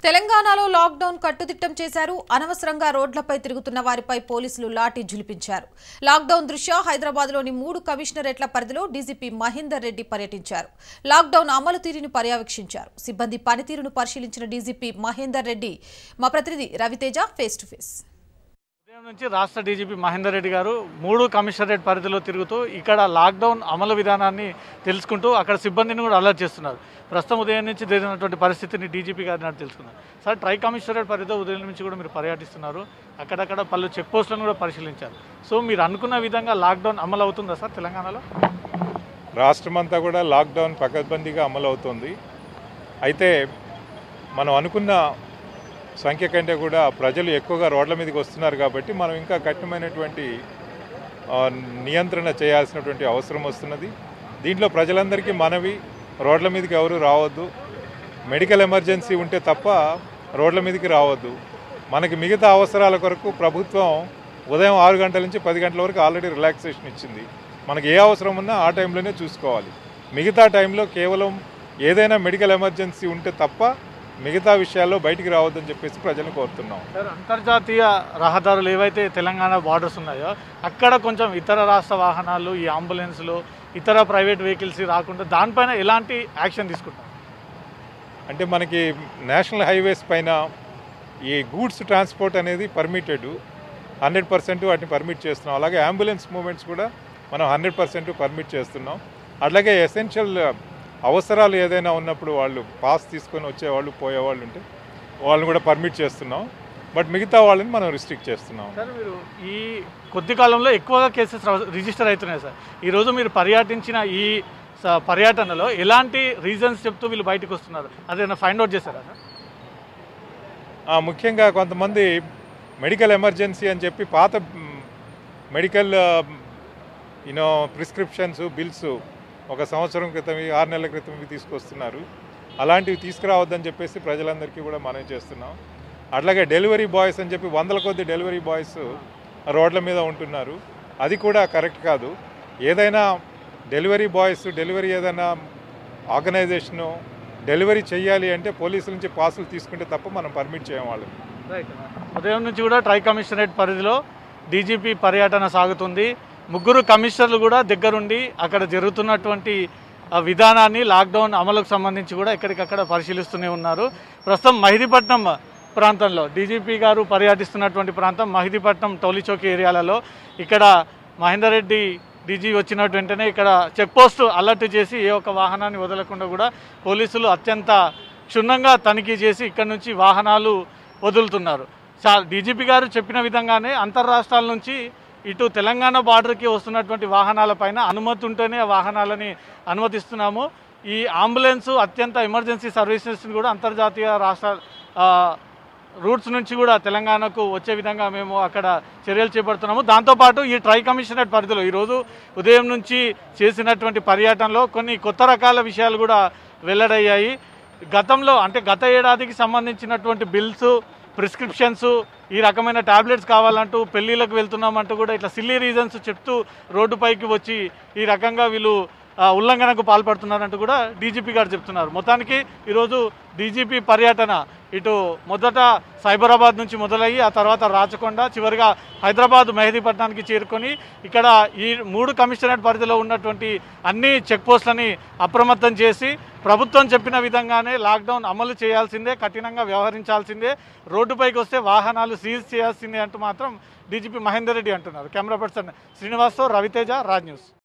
తెలంగాణలో లాక్డౌన్ కట్టుదిట్టం చేశారు అనవసరంగా రోడ్లపై తిరుగుతున్న వారిపై పోలీసులు లాఠీ ఝులిపించారు లాక్డౌన్ దృష్ట్యా హైదరాబాద్లోని మూడు కమిషనరేట్ల పరిధిలో డీజీపీ మహేందర్ రెడ్డి పర్యటించారు లాక్డౌన్ అమలు తీరును పర్యవేక్షించారు సిబ్బంది పనితీరును పరిశీలించిన డీజీపీ మహేందర్ రెడ్డి మా ప్రతినిధి రవితేజ ఫేస్ టు ఫేస్ ఉదయం నుంచి రాష్ట్ర డీజీపీ మహేందర్ రెడ్డి గారు మూడు కమిషనరేట్ పరిధిలో తిరుగుతూ ఇక్కడ లాక్డౌన్ అమలు విధానాన్ని తెలుసుకుంటూ అక్కడ సిబ్బందిని కూడా అలర్ట్ చేస్తున్నారు ప్రస్తుతం ఉదయం నుంచి జరిగినటువంటి పరిస్థితిని డీజీపీ గారిని అడిగి తెలుసుకున్నారు సార్ ట్రై కమిషనరేట్ పరిధిలో ఉదయం నుంచి కూడా మీరు పర్యటిస్తున్నారు అక్కడక్కడ పలు చెక్ పోస్టులను కూడా పరిశీలించారు సో మీరు అనుకున్న విధంగా లాక్డౌన్ అమలు అవుతుందా సార్ తెలంగాణలో రాష్ట్రమంతా కూడా లాక్డౌన్ పకడ్బందీగా అమలు అవుతుంది అయితే మనం అనుకున్న సంఖ్య కంటే కూడా ప్రజలు ఎక్కువగా రోడ్ల మీదకి వస్తున్నారు కాబట్టి మనం ఇంకా కఠినమైనటువంటి ఆ, నియంత్రణ చేయాల్సినటువంటి అవసరం వస్తున్నది దీంట్లో ప్రజలందరికీ మనవి రోడ్ల మీదకి ఎవరు రావద్దు మెడికల్ ఎమర్జెన్సీ ఉంటే తప్ప రోడ్ల మీదకి రావద్దు మనకి మిగతా అవసరాల కొరకు ప్రభుత్వం ఉదయం ఆరు గంటల నుంచి పది గంటల వరకు ఆల్రెడీ రిలాక్సేషన్ ఇచ్చింది మనకి ఏ అవసరం ఉన్నా ఆ టైంలోనే చూసుకోవాలి మిగతా టైంలో కేవలం ఏదైనా మెడికల్ ఎమర్జెన్సీ ఉంటే తప్ప మిగతా విషయాల్లో బయటికి రావద్దని చెప్పేసి ప్రజలను కోరుతున్నాం సార్ అంతర్జాతీయ రహదారులు ఏవైతే తెలంగాణ బార్డర్స్ ఉన్నాయో అక్కడ కొంచెం ఇతర రాష్ట్ర వాహనాలు ఈ అంబులెన్స్లు ఇతర ప్రైవేట్ వెహికల్స్ రాకుండా దానిపైన ఎలాంటి యాక్షన్ తీసుకుంటాం అంటే మనకి నేషనల్ హైవేస్ పైన ఈ గూడ్స్ ట్రాన్స్పోర్ట్ అనేది పర్మిటెడ్ హండ్రెడ్ పర్సెంట్ వాటిని పర్మిట్ చేస్తున్నాం అలాగే అంబులెన్స్ మూమెంట్స్ కూడా మనం హండ్రెడ్ పర్సెంట్ పర్మిట్ చేస్తున్నాం అట్లాగే ఎసెన్షియల్ అవసరాలు ఏదైనా ఉన్నప్పుడు వాళ్ళు పాస్ తీసుకొని వచ్చేవాళ్ళు పోయేవాళ్ళు ఉంటే వాళ్ళని కూడా పర్మిట్ చేస్తున్నాం బట్ మిగతా వాళ్ళని మనం రిస్ట్రిక్ట్ చేస్తున్నాం సార్ మీరు ఈ కొద్ది కాలంలో ఎక్కువగా కేసెస్ రిజిస్టర్ అవుతున్నాయి సార్ ఈరోజు మీరు పర్యటించిన ఈ స- పర్యటనలో ఎలాంటి రీజన్స్ చెప్తూ వీళ్ళు బయటకు వస్తున్నారు అదేనా ఫైండ్ అవుట్ చేశారా సార్ ఆ, ముఖ్యంగా కొంతమంది మెడికల్ ఎమర్జెన్సీ అని చెప్పి పాత మ్, మెడికల్ యూనో ప్రిస్క్రిప్షన్స్ బిల్స్ ఒక సంవత్సరం క్రితం ఆరు నెలల క్రితం ఇవి తీసుకొస్తున్నారు అలాంటివి తీసుకురావద్దని చెప్పేసి ప్రజలందరికీ కూడా మనం చేస్తున్నాం అట్లాగే డెలివరీ బాయ్స్ అని చెప్పి వందల కొద్ది డెలివరీ బాయ్స్ రోడ్ల మీద ఉంటున్నారు అది కూడా కరెక్ట్ కాదు ఏదైనా డెలివరీ బాయ్స్ డెలివరీ ఏదైనా ఆర్గనైజేషను డెలివరీ చేయాలి అంటే పోలీసుల నుంచి పాసులు తీసుకుంటే తప్ప మనం పర్మిట్ చేయం వాళ్ళని రైట్ ఉదయం నుంచి కూడా ట్రై కమిషనరేట్ పరిధిలో డీజీపీ పర్యటన సాగుతుంది ముగ్గురు కమిషనర్లు కూడా దగ్గరుండి అక్కడ జరుగుతున్నటువంటి ఆ విధానాన్ని లాక్డౌన్ అమలుకు సంబంధించి కూడా ఎక్కడికక్కడ పరిశీలిస్తూనే ఉన్నారు ప్రస్తుతం మహిదీపట్నం ప్రాంతంలో డీజీపీ గారు పర్యటిస్తున్నటువంటి ప్రాంతం మహిదీపట్నం టోలీచౌక్ ఏరియాలలో ఇక్కడ మహేందర్ రెడ్డి డీజీ వచ్చిన వెంటనే ఇక్కడ చెక్ పోస్ట్ అలర్ట్ చేసి ఏ ఒక్క వాహనాన్ని వదలకుండా కూడా పోలీసులు అత్యంత క్షుణ్ణంగా తనిఖీ చేసి ఇక్కడ నుంచి వాహనాలు వదులుతున్నారు చా డీజీపీ గారు చెప్పిన విధంగానే అంతర్రాష్ట్రాల నుంచి ఇటు తెలంగాణ బార్డర్కి వస్తున్నటువంటి వాహనాలపైన అనుమతి ఉంటేనే ఆ వాహనాలని అనుమతిస్తున్నాము ఈ అంబులెన్స్ అత్యంత ఎమర్జెన్సీ సర్వీసెస్ని కూడా అంతర్జాతీయ రాష్ట్ర ఆ, రూట్స్ నుంచి కూడా తెలంగాణకు వచ్చే విధంగా మేము అక్కడ చర్యలు చేపడుతున్నాము దాంతోపాటు ఈ ట్రై కమిషనరేట్ పరిధిలో ఈరోజు ఉదయం నుంచి చేసినటువంటి పర్యటనలో కొన్ని కొత్త రకాల విషయాలు కూడా వెల్లడయ్యాయి గతంలో అంటే గత ఏడాదికి సంబంధించినటువంటి బిల్స్ ప్రిస్క్రిప్షన్స్ ఈ రకమైన టాబ్లెట్స్ కావాలంటూ పెళ్ళిళ్ళకు వెళ్తున్నామంటూ కూడా ఇట్లా సిల్లీ రీజన్స్ చెప్తూ రోడ్డుపైకి వచ్చి ఈ రకంగా వీళ్ళు ఆ, ఉల్లంఘనకు పాల్పడుతున్నారంటూ కూడా డీజీపీ గారు చెప్తున్నారు మొత్తానికి ఈరోజు డీజీపీ పర్యటన ఇటు మొదట సైబరాబాద్ నుంచి మొదలయ్యి ఆ తర్వాత రాచకొండ చివరిగా హైదరాబాద్ మెహదీపట్నానికి చేరుకొని ఇక్కడ ఈ మూడు కమిషనరేట్ పరిధిలో ఉన్నటువంటి అన్ని చెక్ పోస్టులని అప్రమత్తం చేసి ప్రభుత్వం చెప్పిన విధంగానే లాక్డౌన్ అమలు చేయాల్సిందే కఠినంగా వ్యవహరించాల్సిందే రోడ్డుపైకి వస్తే వాహనాలు సీజ్ చేయాల్సిందే అంటూ మాత్రం డీజీపీ మహేందర్ రెడ్డి అంటున్నారు కెమెరా పర్సన్ శ్రీనివాస్తో రవితేజ రాజ్ న్యూస్